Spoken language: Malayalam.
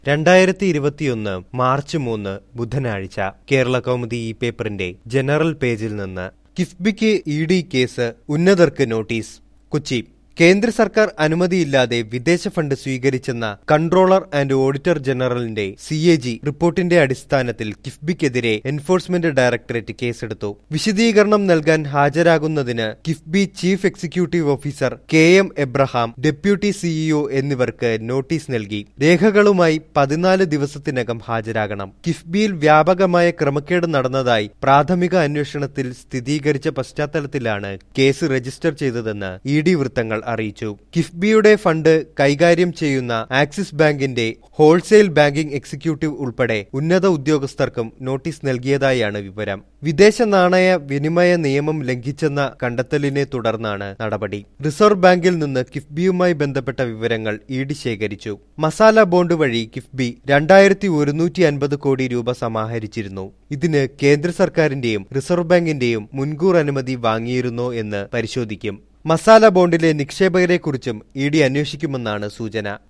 രണ്ടായിരത്തി ഇരുപത്തിയൊന്ന് മാർച്ച് മൂന്ന് ബുധനാഴ്ച കേരള കൗമുദി ഈ പേപ്പറിന്റെ ജനറൽ പേജിൽ നിന്ന് കിഫ്ബിക്ക് ഇ ഡി കേസ് ഉന്നതർക്ക് നോട്ടീസ് കൊച്ചി കേന്ദ്ര സർക്കാർ അനുമതിയില്ലാതെ വിദേശ ഫണ്ട് സ്വീകരിച്ചെന്ന കൺട്രോളർ ആൻഡ് ഓഡിറ്റർ ജനറലിന്റെ സി എ ജി റിപ്പോർട്ടിന്റെ അടിസ്ഥാനത്തിൽ കിഫ്ബിക്കെതിരെ എൻഫോഴ്സ്മെന്റ് ഡയറക്ടറേറ്റ് കേസെടുത്തു വിശദീകരണം നൽകാൻ ഹാജരാകുന്നതിന് KIIFB chief executive officer K M Abraham deputy CEO എന്നിവർക്ക് നോട്ടീസ് നൽകി രേഖകളുമായി പതിനാല് ദിവസത്തിനകം ഹാജരാകണം കിഫ്ബിയിൽ വ്യാപകമായ ക്രമക്കേട് നടന്നതായി പ്രാഥമിക അന്വേഷണത്തിൽ സ്ഥിരീകരിച്ച പശ്ചാത്തലത്തിലാണ് കേസ് രജിസ്റ്റർ ചെയ്തതെന്ന് ഇ ഡി വൃത്തങ്ങൾ അറിയിച്ചു കിഫ്ബിയുടെ ഫണ്ട് കൈകാര്യം ചെയ്യുന്ന ആക്സിസ് ബാങ്കിന്റെ ഹോൾസെയിൽ ബാങ്കിംഗ് എക്സിക്യൂട്ടീവ് ഉൾപ്പെടെ ഉന്നത ഉദ്യോഗസ്ഥർക്കും നോട്ടീസ് നൽകിയതായാണ് വിവരം വിദേശ നാണയ വിനിമയ നിയമം ലംഘിച്ചെന്ന കണ്ടെത്തലിനെ തുടർന്നാണ് നടപടി റിസർവ് ബാങ്കിൽ നിന്ന് കിഫ്ബിയുമായി ബന്ധപ്പെട്ട വിവരങ്ങൾ ഇ ഡി ശേഖരിച്ചു മസാല ബോണ്ട് വഴി കിഫ്ബി രണ്ടായിരത്തി ഒരുന്നൂറ്റി അൻപത് കോടി രൂപ സമാഹരിച്ചിരുന്നു ഇതിന് കേന്ദ്ര സർക്കാരിന്റെയും റിസർവ് ബാങ്കിന്റെയും മുൻകൂർ അനുമതി വാങ്ങിയിരുന്നോ എന്ന് പരിശോധിക്കും മസാല ബോണ്ടിലെ നിക്ഷേപകരെക്കുറിച്ചും ഇ ഡി അന്വേഷിക്കുമെന്നാണ് സൂചന